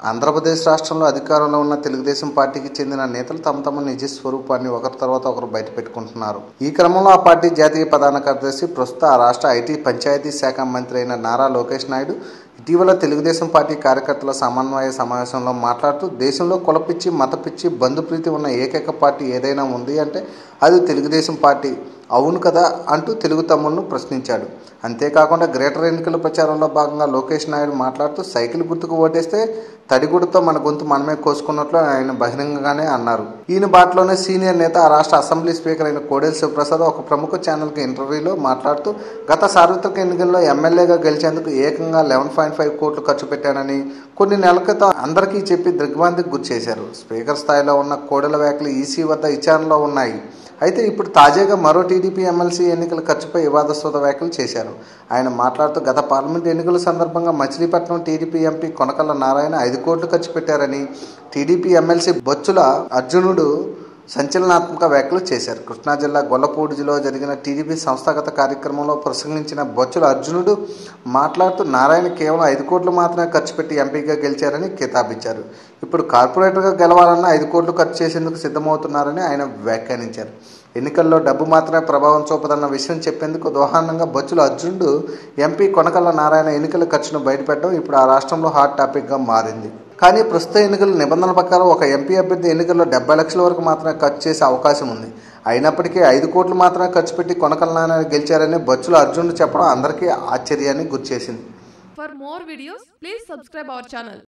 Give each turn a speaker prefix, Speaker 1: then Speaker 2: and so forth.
Speaker 1: ఆంధ్రప్రదేశ్ రాష్ట్రంలో అధికారంలో ఉన్న తెలుగుదేశం పార్టీకి చెందిన నేతలు తమ తమ నిజ స్వరూపాన్ని ఒకరి తర్వాత ఒకరు బయటపెట్టుకుంటున్నారు ఈ క్రమంలో ఆ పార్టీ జాతీయ ప్రధాన కార్యదర్శి ప్రస్తుత ఆ రాష్ట్ర ఐటీ పంచాయతీ శాఖ మంత్రి అయిన నారా లోకేష్ నాయుడు ఇటీవల తెలుగుదేశం పార్టీ కార్యకర్తల సమన్వయ సమావేశంలో మాట్లాడుతూ దేశంలో కులపిచ్చి మతపిచ్చి బంధుప్రీతి ఉన్న ఏకైక పార్టీ ఏదైనా ఉంది అంటే అది తెలుగుదేశం పార్టీ అవును కదా అంటూ తెలుగు తమ్ముళ్లను ప్రశ్నించాడు అంతేకాకుండా గ్రేటర్ ఎన్నికల ప్రచారంలో భాగంగా లోకేష్ నాయుడు మాట్లాడుతూ సైకిల్ గుర్తుకు ఓటేస్తే తడిగుడితో మన గొంతు మనమే కోసుకున్నట్లు ఆయన బహిరంగంగానే అన్నారు ఈయన బాటలోనే సీనియర్ నేత ఆ రాష్ట్ర అసెంబ్లీ స్పీకర్ అయిన కోడెల శివప్రసాద్ ఒక ప్రముఖ ఛానల్కి ఇంటర్వ్యూలో మాట్లాడుతూ గత సార్వత్రిక ఎన్నికల్లో ఎమ్మెల్యేగా గెలిచేందుకు ఏకంగా లెవెన్ పాయింట్ ఫైవ్ కోట్లు ఖర్చు పెట్టానని కొన్ని నెలల క్రితం అందరికీ చెప్పి దిగ్భ్రాంతికి గురి చేశారు స్పీకర్ స్థాయిలో ఉన్న కోడెల వ్యాఖ్యలు ఈసీ వద్ద విచారణలో ఉన్నాయి అయితే ఇప్పుడు తాజాగా మరో టీడీపీ ఎమ్మెల్సీ ఎన్నికల ఖర్చుపై వివాదాస్పద వ్యాఖ్యలు చేశారు ఆయన మాట్లాడుతూ గత పార్లమెంట్ ఎన్నికల సందర్భంగా మచిలీపట్నం టీడీపీ ఎంపీ కొనకల్ల నారాయణ ఐదు కోట్లు ఖర్చు పెట్టారని టీడీపీ ఎమ్మెల్సీ బొచ్చుల అర్జునుడు సంచలనాత్మక వ్యాఖ్యలు చేశారు కృష్ణా జిల్లా గొల్లపూడిలో జరిగిన టీడీపీ సంస్థాగత కార్యక్రమంలో ప్రసంగించిన బొచ్చుల అర్జునుడు మాట్లాడుతూ నారాయణ కేవలం ఐదు కోట్లు మాత్రమే ఖర్చు పెట్టి ఎంపీగా గెలిచారని కితాబిచ్చారు ఇప్పుడు కార్పొరేటర్గా గెలవాలన్నా ఐదు కోట్లు ఖర్చు చేసేందుకు సిద్ధమవుతున్నారని ఆయన వ్యాఖ్యానించారు ఎన్నికల్లో డబ్బు మాత్రమే ప్రభావం చూపదన్న విషయం చెప్పేందుకు దోహానంగా బొచ్చుల అర్జునుడు ఎంపీ కొనకల్ల నారాయణ ఎన్నికల ఖర్చును బయటపెట్టడం ఇప్పుడు ఆ రాష్ట్రంలో హాట్ టాపిక్గా మారింది కానీ ప్రస్తుత ఎన్నికల నిబంధనల ప్రకారం ఒక ఎంపీ అభ్యర్థి ఎన్నికల్లో డెబ్బై లక్షల వరకు మాత్రమే ఖర్చు చేసే అవకాశం ఉంది అయినప్పటికీ ఐదు కోట్లు మాత్రమే ఖర్చు పెట్టి కొనకల్ల నారాయణ గెలిచారని బొచ్చుల అర్జునుడు చెప్పడం అందరికీ ఆశ్చర్యాన్ని గురిచేసింది
Speaker 2: For more videos, please subscribe our channel.